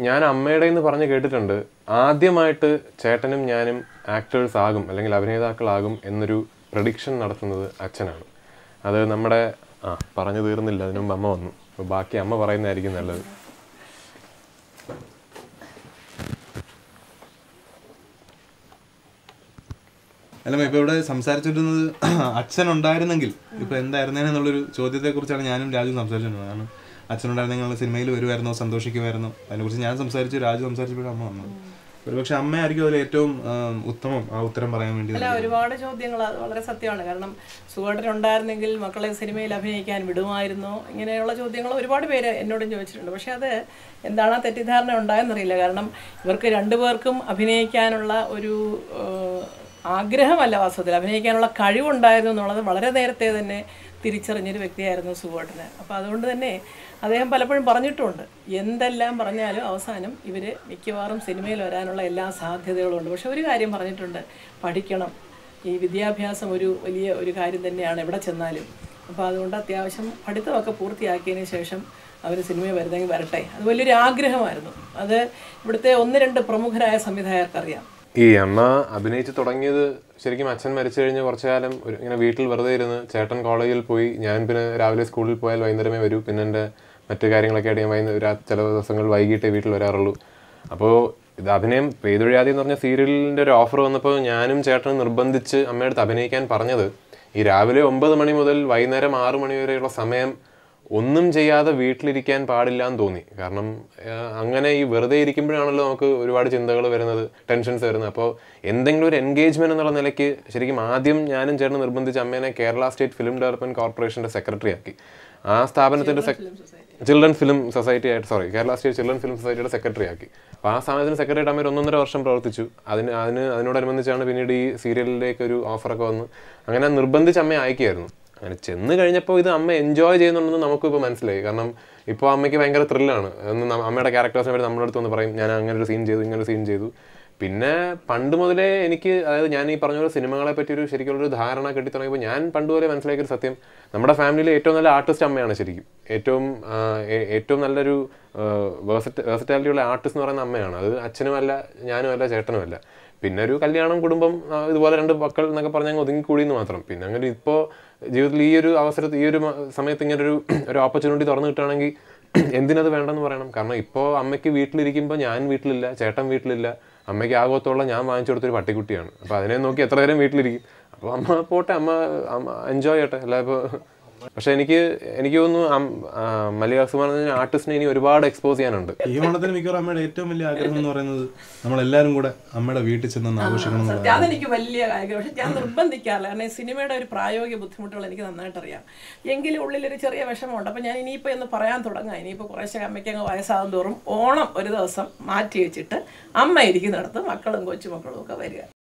ഞാൻ അമ്മയുടെ എന്ന് പറഞ്ഞ് കേട്ടിട്ടുണ്ട് ആദ്യമായിട്ട് ചേട്ടനും ഞാനും ആക്ടേഴ്സ് ആകും അല്ലെങ്കിൽ അഭിനേതാക്കളാകും എന്നൊരു പ്രഡിക്ഷൻ നടത്തുന്നത് അച്ഛനാണ് അത് നമ്മുടെ ആ പറഞ്ഞു തീർന്നില്ല അതിനു മുമ്പ് അമ്മ വന്നു അപ്പോൾ ബാക്കി അമ്മ പറയുന്നതായിരിക്കും നല്ലത് അല്ല ഇപ്പൊ ഇവിടെ സംസാരിച്ചിരുന്നത് അച്ഛൻ ഉണ്ടായിരുന്നെങ്കിൽ ഇപ്പൊ എന്തായിരുന്നേന്നുള്ളൊരു ചോദ്യത്തെ കുറിച്ചാണ് ഞാനും രാജു സംസാരിച്ചിരുന്നത് കാരണം അച്ഛൻ ഉണ്ടായിരുന്നെങ്കിൽ സിനിമയിൽ വരുമായിരുന്നോ സന്തോഷിക്കുമായിരുന്നോ അതിനെക്കുറിച്ച് ഞാൻ സംസാരിച്ചു രാജു സംസാരിച്ചപ്പോഴും അമ്മ വന്നത് ഒരുപക്ഷെ അമ്മയായിരിക്കും അതിൽ ഏറ്റവും ആ, ഉത്തമം ആ ഉത്തരം പറയാൻ വേണ്ടി അല്ല ഒരുപാട് ചോദ്യങ്ങൾ അത് വളരെ സത്യമാണ് കാരണം സുഖേട്ടൻ ഉണ്ടായിരുന്നെങ്കിൽ മക്കളെ സിനിമയിൽ അഭിനയിക്കാൻ വിടുമായിരുന്നോ ഇങ്ങനെയുള്ള ചോദ്യങ്ങൾ ഒരുപാട് പേര് എന്നോടും ചോദിച്ചിട്ടുണ്ട് പക്ഷെ അത് എന്താണ് ആ തെറ്റിദ്ധാരണ ഉണ്ടായെന്നറിയില്ല കാരണം ഇവർക്ക് രണ്ടുപേർക്കും അഭിനയിക്കാനുള്ള ഒരു ഏഹ്, ആഗ്രഹമല്ല വാസ്തവത്തിൽ അഭിനയിക്കാനുള്ള കഴിവുണ്ടായിരുന്നു എന്നുള്ളത് വളരെ നേരത്തെ തന്നെ തിരിച്ചറിഞ്ഞൊരു വ്യക്തിയായിരുന്നു സുഖേട്ടന് അപ്പോൾ അതുകൊണ്ട് തന്നെ അദ്ദേഹം പലപ്പോഴും പറഞ്ഞിട്ടുമുണ്ട് എന്തെല്ലാം പറഞ്ഞാലും അവസാനം ഇവർ മിക്കവാറും സിനിമയിൽ വരാനുള്ള എല്ലാ സാധ്യതകളും ഉണ്ട് പക്ഷെ ഒരു കാര്യം പറഞ്ഞിട്ടുണ്ട് പഠിക്കണം ഈ വിദ്യാഭ്യാസം ഒരു വലിയ ഒരു കാര്യം തന്നെയാണ് എവിടെ ചെന്നാലും അപ്പോൾ അതുകൊണ്ട് അത്യാവശ്യം പഠിത്തമൊക്കെ പൂർത്തിയാക്കിയതിന് ശേഷം അവർ സിനിമയിൽ വരുന്നെങ്കിൽ വരട്ടെ അത് വലിയൊരു ആഗ്രഹമായിരുന്നു അത് ഇവിടുത്തെ ഒന്ന് രണ്ട് പ്രമുഖരായ സംവിധായകർക്കറിയാം ഈ അമ്മ അഭിനയിച്ച് തുടങ്ങിയത് ശരിക്കും അച്ഛൻ മരിച്ചു കഴിഞ്ഞ് കുറച്ചു കാലം ഒരു ഇങ്ങനെ വീട്ടിൽ വെറുതെ ഇരുന്ന് ചേട്ടൻ കോളേജിൽ പോയി ഞാൻ പിന്നെ രാവിലെ സ്കൂളിൽ പോയാൽ വൈകുന്നേരമേ വരൂ പിന്നെ എൻ്റെ മറ്റു കാര്യങ്ങളൊക്കെ ആയിട്ട് ഞാൻ വൈകുന്നേരം ചില ദിവസങ്ങൾ വൈകിട്ടേ വീട്ടിൽ വരാറുള്ളൂ അപ്പോൾ ഇത് അഭിനയം പെയ്തൊഴിയാതെ എന്ന് പറഞ്ഞ സീരിയലിൻ്റെ ഒരു ഓഫർ വന്നപ്പോൾ ഞാനും ചേട്ടനും നിർബന്ധിച്ച് അമ്മയുടെ അടുത്ത് അഭിനയിക്കാൻ പറഞ്ഞത് ഈ രാവിലെ ഒമ്പത് മണി മുതൽ വൈകുന്നേരം ആറ് മണി വരെയുള്ള സമയം ഒന്നും ചെയ്യാതെ വീട്ടിലിരിക്കാൻ പാടില്ല എന്ന് തോന്നി കാരണം ആ, അങ്ങനെ ഈ വെറുതെ ഇരിക്കുമ്പോഴാണല്ലോ നമുക്ക് ഒരുപാട് ചിന്തകൾ വരുന്നത് ടെൻഷൻസ് വരുന്നത് അപ്പോൾ എന്തെങ്കിലും ഒരു എൻഗേജ്മെന്റ് എന്നുള്ള നിലയ്ക്ക് ശരിക്കും ആദ്യം ഞാനും ചേർന്ന് നിർബന്ധിച്ച് അമ്മേനെ കേരള സ്റ്റേറ്റ് ഫിലിം ഡെവലപ്മെന്റ് കോർപ്പറേഷന്റെ സെക്രട്ടറി ആക്കി ആ സ്ഥാപനത്തിന്റെ ചിൽഡ്രൻ ഫിലിം സൊസൈറ്റി ആയിട്ട് sorry Kerala state children film സൊസൈറ്റിയുടെ സെക്രട്ടറി ആക്കി അപ്പോൾ ആ സ്ഥാപനത്തിന് സെക്രട്ടറി ആയിട്ട് അമ്മ ഒരു ഒന്നൊന്നര വർഷം പ്രവർത്തിച്ചു അതിന് അതിന് അതിനോടനുബന്ധിച്ചാണ് പിന്നീട് ഈ സീരിയലിലേക്ക് ഒരു ഓഫറൊക്കെ വന്ന് അങ്ങനെ നിർബന്ധിച്ച് അമ്മയെ അയക്കുകയായിരുന്നു അങ്ങനെ ചെന്ന് കഴിഞ്ഞപ്പോൾ ഇത് അമ്മ എൻജോയ് ചെയ്യുന്നുണ്ടെന്ന് നമുക്കും ഇപ്പോൾ മനസ്സിലായി കാരണം ഇപ്പോൾ അമ്മയ്ക്ക് ഭയങ്കര ത്രില്ലാണ് അമ്മയുടെ ക്യാരക്ടേഴ്സിനെ പറ്റി നമ്മുടെ അടുത്ത് വന്ന് പറയും ഞാൻ അങ്ങനെ ഒരു സീൻ ചെയ്തു ഇങ്ങനെ ഒരു സീൻ ചെയ്തു പിന്നെ പണ്ട് മുതലേ എനിക്ക് അതായത് ഞാൻ ഈ പറഞ്ഞ പോലെ സിനിമകളെ പറ്റി ഒരു ശരിക്കുള്ളൊരു ധാരണ കിട്ടി തുടങ്ങിയപ്പോൾ ഞാൻ പണ്ട് മുതലേ മനസ്സിലാക്കിയൊരു സത്യം നമ്മുടെ ഫാമിലിയിലെ ഏറ്റവും നല്ല ആർട്ടിസ്റ്റ് അമ്മയാണ് ശരിക്കും ഏറ്റവും ആ, ഏ- ഏറ്റവും നല്ലൊരു വേഴ്സറ്റാലിറ്റി ഉള്ള ആർട്ടിസ്റ്റ് എന്ന് പറയുന്ന അമ്മയാണ് അത് അച്ഛനുമല്ല ഞാനുമല്ല ചേട്ടനുമല്ല പിന്നെ ഒരു കല്യാണം കുടുംബം ആ, ഇതുപോലെ രണ്ട് മക്കൾ എന്നൊക്കെ പറഞ്ഞാൽ അങ്ങ് ഒതുങ്ങിക്കൂടി എന്ന് മാത്രം പിന്നെ അങ്ങനെ ഇപ്പോൾ ജീവിതത്തിൽ ഈ ഒരു അവസരത്തിൽ ഈ ഒരു മ- സമയത്ത് ഇങ്ങനെ ഒരു ഒരു ഓപ്പർച്യൂണിറ്റി തുറന്നു കിട്ടുകയാണെങ്കിൽ എന്തിനത് വേണ്ടെന്ന് പറയണം കാരണം ഇപ്പോൾ അമ്മയ്ക്ക് വീട്ടിലിരിക്കുമ്പോൾ ഞാൻ വീട്ടിലില്ല ചേട്ടൻ വീട്ടിലില്ല അമ്മയ്ക്ക് ആകത്തുള്ള ഞാൻ വാങ്ങിച്ചു കൊടുത്തൊരു പട്ടിക്കുട്ടിയാണ് അപ്പോൾ അതിനെ നോക്കി എത്ര നേരം വീട്ടിലിരിക്കും അപ്പോൾ അമ്മ പോട്ടെ അമ്മ അമ്മ എൻജോയ് ചെയ്യട്ടെ അല്ല ഇപ്പോൾ പക്ഷെ എനിക്ക് എനിക്ക് തോന്നുന്നു അം- ആ, മല്ലിക സുമാർ എന്ന ആർട്ടിസ്റ്റിനെ ഇനി ഒരുപാട് എക്സ്പോസ് ചെയ്യാനുണ്ട് ഈ ഓണത്തിന് മിക്കവാറും അമ്മയുടെ ഏറ്റവും വലിയ ആഗ്രഹം എന്ന് പറയുന്നത് നമ്മളെല്ലാവരും കൂടെ അമ്മയുടെ വീട്ടിൽ ചെന്ന് ആഘോഷിക്കണം എന്നുള്ളതാണ് സത്യം അതെനിക്ക് വലിയ ആഗ്രഹം പക്ഷെ ഞാൻ നിർബന്ധിക്കാറില്ല കാരണം ഈ സിനിമയുടെ ഒരു പ്രായോഗിക ബുദ്ധിമുട്ടുകൾ എനിക്ക് നന്നായിട്ട് അറിയാം എങ്കിലും ഉള്ളിലൊരു ചെറിയ വിഷമമുണ്ട് അപ്പം ഞാൻ ഇനിയിപ്പോൾ എന്ന് പറയാൻ തുടങ്ങാം ഇനിയിപ്പോൾ കുറേശ്ശെ അമ്മയ്ക്ക് അങ്ങ് വയസ്സാകും തോറും ഓണം ഒരു ദിവസം മാറ്റി വെച്ചിട്ട് അമ്മ ഇരിക്കുന്നിടത്ത് മക്കളും കൊച്ചുമക്കളും ഒക്കെ വരിക